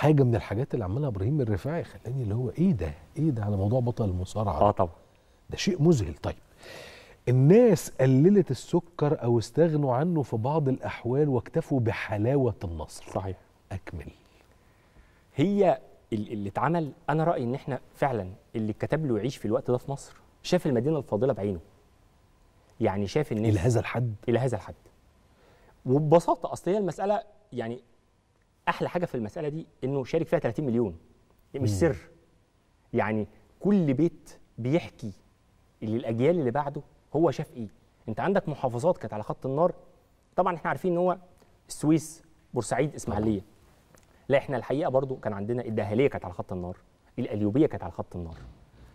حاجه من الحاجات اللي عملها ابراهيم الرفاعي خلاني اللي هو ايه ده ايه ده على موضوع بطل المصارعه اه طبعا ده شيء مذهل طيب الناس قللت السكر او استغنوا عنه في بعض الاحوال واكتفوا بحلاوه النصر صحيح اكمل هي ال- اللي اتعمل انا رايي ان احنا فعلا اللي اتكتب له يعيش في الوقت ده في مصر شاف المدينه الفاضله بعينه يعني شاف الناس الى هذا الحد الى هذا الحد وببساطه اصل هي المساله يعني احلى حاجه في المساله دي انه شارك فيها 30 مليون مش مم. سر يعني كل بيت بيحكي اللي الاجيال اللي بعده هو شاف ايه انت عندك محافظات كانت على خط النار طبعا احنا عارفين ان هو السويس بورسعيد اسماعيليه لا احنا الحقيقه برضو كان عندنا الدهاليه كانت على خط النار القليوبيه كانت على خط النار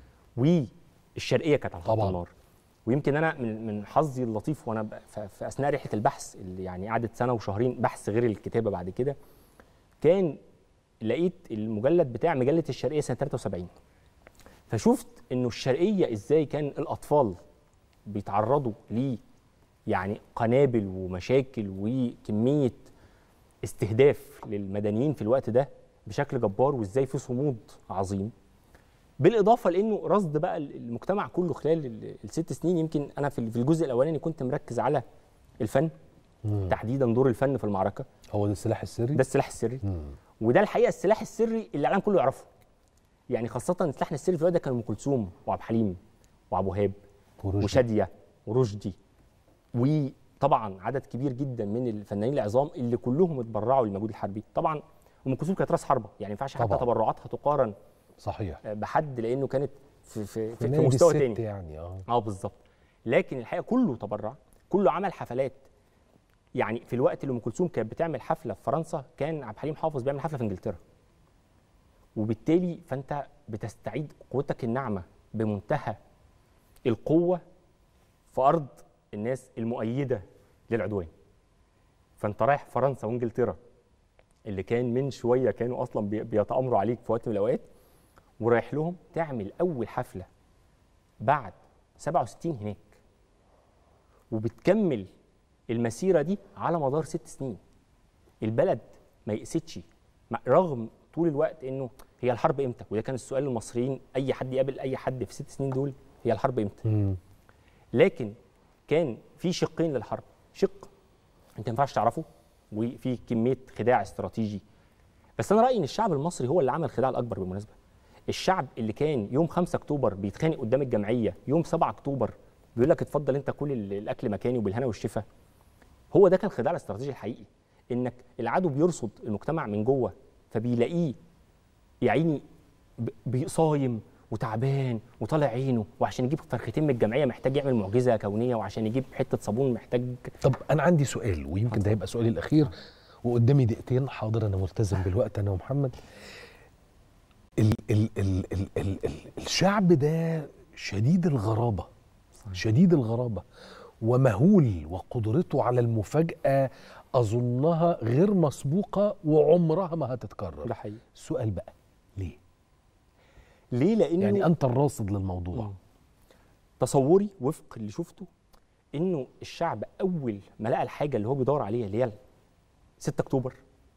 والشرقيه كانت على خط طبعاً. النار ويمكن انا من من حظي اللطيف وانا ب- ف- في اثناء رحله البحث اللي يعني قعدت سنه وشهرين بحث غير الكتابه بعد كده كان لقيت المجلد بتاع مجله الشرقيه سنه 73 فشفت انه الشرقيه ازاي كان الاطفال بيتعرضوا ل يعني قنابل ومشاكل وكميه استهداف للمدنيين في الوقت ده بشكل جبار وازاي في صمود عظيم بالاضافه لانه رصد بقى المجتمع كله خلال ال- الست سنين يمكن انا في في الجزء الاولاني كنت مركز على الفن مم. تحديدا دور الفن في المعركه هو ده السلاح السري ده السلاح السري مم. وده الحقيقه السلاح السري اللي العالم كله يعرفه يعني خاصه سلاحنا السري في الوقت ده كان ام كلثوم وعبد الحليم وابو وهاب ورشدي. وشاديه ورشدي وطبعا عدد كبير جدا من الفنانين العظام اللي كلهم اتبرعوا للمجهود الحربي طبعا ام كلثوم كانت راس حربه يعني ما ينفعش حتى طبعاً. تبرعاتها تقارن صحيح بحد لانه كانت في في, في, في نادي مستوى الست تاني يعني اه اه بالظبط لكن الحقيقه كله تبرع كله عمل حفلات يعني في الوقت اللي ام كلثوم كانت بتعمل حفله في فرنسا كان عبد الحليم حافظ بيعمل حفله في انجلترا وبالتالي فانت بتستعيد قوتك الناعمه بمنتهى القوه في ارض الناس المؤيده للعدوان فانت رايح فرنسا وانجلترا اللي كان من شويه كانوا اصلا بي- بيتامروا عليك في وقت من الاوقات ورايح لهم تعمل اول حفله بعد 67 هناك وبتكمل المسيره دي على مدار ست سنين البلد ما يقستش مع- رغم طول الوقت انه هي الحرب امتى وده كان السؤال للمصريين اي حد يقابل اي حد في ست سنين دول هي الحرب امتى مم. لكن كان في شقين للحرب شق انت ما ينفعش تعرفه وفي كميه خداع استراتيجي بس انا رايي ان الشعب المصري هو اللي عمل الخداع الاكبر بالمناسبه الشعب اللي كان يوم 5 اكتوبر بيتخانق قدام الجمعيه يوم 7 اكتوبر بيقول لك اتفضل انت كل ال- الاكل مكاني وبالهنا والشفا هو ده كان الخداع الاستراتيجي الحقيقي انك العدو بيرصد المجتمع من جوه فبيلاقيه يا عيني ب- بي- صايم وتعبان وطالع عينه وعشان يجيب فرختين من الجمعيه محتاج يعمل معجزه كونيه وعشان يجيب حته صابون محتاج طب انا عندي سؤال ويمكن ده يبقى سؤالي الاخير وقدامي دقيقتين حاضر انا ملتزم بالوقت انا ومحمد ال ال ال ال ال ال الشعب ده شديد الغرابه شديد الغرابه ومهول وقدرته على المفاجاه اظنها غير مسبوقه وعمرها ما هتتكرر ده حقيقي السؤال بقى ليه ليه لانه يعني انت الراصد للموضوع مم. تصوري وفق اللي شفته انه الشعب اول ما لقى الحاجه اللي هو بيدور عليها اللي هي 6 اكتوبر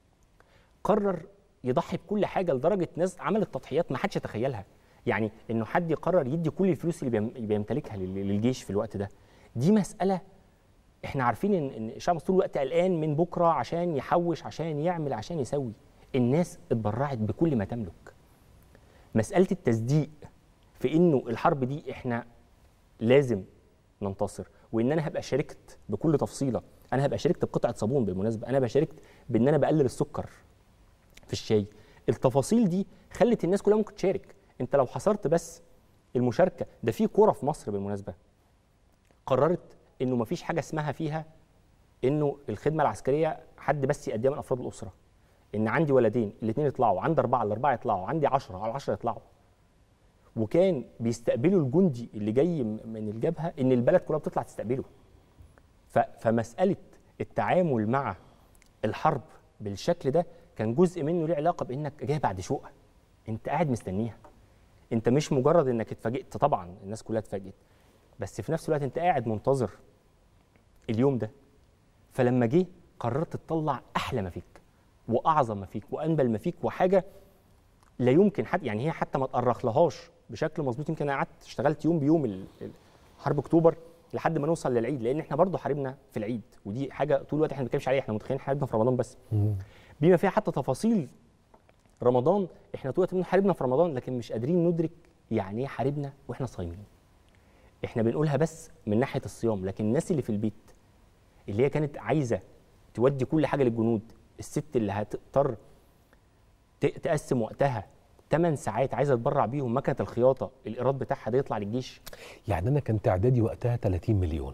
قرر يضحي بكل حاجه لدرجه ناس عملت تضحيات ما حدش يتخيلها يعني انه حد يقرر يدي كل الفلوس اللي بيم- بيمتلكها لل- للجيش في الوقت ده دي مساله احنا عارفين ان ان الشعب طول الوقت قلقان من بكره عشان يحوش عشان يعمل عشان يسوي الناس اتبرعت بكل ما تملك مساله التصديق في انه الحرب دي احنا لازم ننتصر وان انا هبقى شاركت بكل تفصيله انا هبقى شاركت بقطعه صابون بالمناسبه انا هبقى شاركت بان انا بقلل السكر في الشاي التفاصيل دي خلت الناس كلها ممكن تشارك انت لو حصرت بس المشاركه ده في كوره في مصر بالمناسبه قررت انه مفيش حاجه اسمها فيها انه الخدمه العسكريه حد بس يقدمها من افراد الاسره ان عندي ولدين الاثنين يطلعوا عندي اربعه الاربعه يطلعوا عندي 10 على 10 يطلعوا وكان بيستقبلوا الجندي اللي جاي م- من الجبهه ان البلد كلها بتطلع تستقبله ف- فمساله التعامل مع الحرب بالشكل ده كان جزء منه ليه علاقه بانك جاي بعد شقه انت قاعد مستنيها انت مش مجرد انك اتفاجئت طبعا الناس كلها اتفاجئت بس في نفس الوقت انت قاعد منتظر اليوم ده فلما جه قررت تطلع احلى ما فيك واعظم ما فيك وانبل ما فيك وحاجه لا يمكن حتى يعني هي حتى ما تأرخلهاش بشكل مظبوط يمكن انا قعدت اشتغلت يوم بيوم ال- ال- حرب اكتوبر لحد ما نوصل للعيد لان احنا برضه حاربنا في العيد ودي حاجه طول الوقت احنا ما بنتكلمش عليها احنا متخيلين حاربنا في رمضان بس بما فيها حتى تفاصيل رمضان احنا طول الوقت بنقول حاربنا في رمضان لكن مش قادرين ندرك يعني ايه حاربنا واحنا صايمين احنا بنقولها بس من ناحيه الصيام لكن الناس اللي في البيت اللي هي كانت عايزه تودي كل حاجه للجنود الست اللي هتضطر ت- تقسم وقتها 8 ساعات عايزه تبرع بيهم مكنه الخياطه الايراد بتاعها ده يطلع للجيش يعني انا كان تعدادي وقتها 30 مليون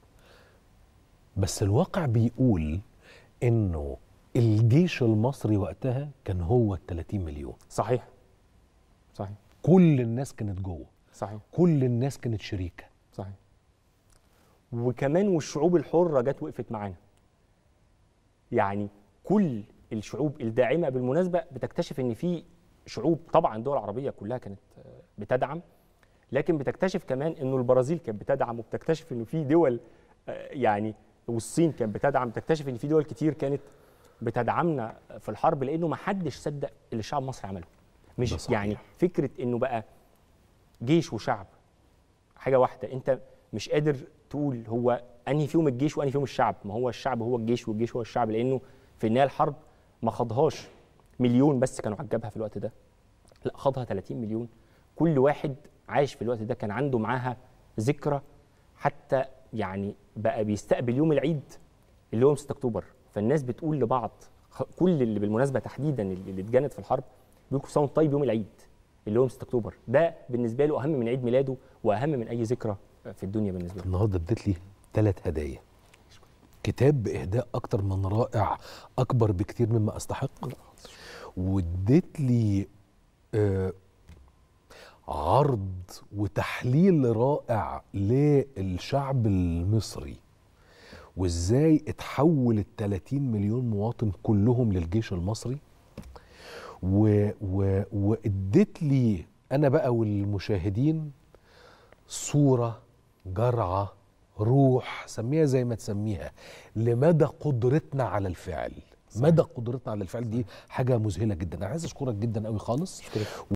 بس الواقع بيقول انه الجيش المصري وقتها كان هو ال 30 مليون صحيح صحيح كل الناس كانت جوه صحيح كل الناس كانت شريكه صحيح وكمان والشعوب الحرة جت وقفت معانا يعني كل الشعوب الداعمة بالمناسبة بتكتشف ان في شعوب طبعا الدول العربية كلها كانت آه، بتدعم لكن بتكتشف كمان انه البرازيل كانت بتدعم وبتكتشف انه في دول آه، يعني والصين كانت بتدعم بتكتشف ان في دول كتير كانت بتدعمنا في الحرب لانه ما حدش صدق اللي الشعب المصري عمله ده مش صحيح. يعني فكرة انه بقى جيش وشعب حاجه واحده انت مش قادر تقول هو انهي فيهم الجيش وانهي فيهم الشعب ما هو الشعب هو الجيش والجيش هو الشعب لانه في النهايه الحرب ما خاضهاش مليون بس كانوا على الجبهه في الوقت ده لا خاضها 30 مليون كل واحد عايش في الوقت ده كان عنده معاها ذكرى حتى يعني بقى بيستقبل يوم العيد اللي هو يوم 6 اكتوبر فالناس بتقول لبعض خ- كل اللي بالمناسبه تحديدا اللي اللي اتجند في الحرب بيقولوا كل سنه وأنت طيب يوم العيد اللي هو يوم 6 اكتوبر ده بالنسبه له اهم من عيد ميلاده واهم من اي ذكرى في الدنيا بالنسبه له النهارده اديت لي ثلاث هدايا كتاب باهداء اكتر من رائع اكبر بكتير مما استحق واديت لي آه عرض وتحليل رائع للشعب المصري وازاي اتحول ال 30 مليون مواطن كلهم للجيش المصري و و واديت لي انا بقى والمشاهدين صوره جرعه روح سميها زي ما تسميها لمدى قدرتنا على الفعل مدى قدرتنا على الفعل دي حاجه مذهله جدا انا عايز اشكرك جدا قوي خالص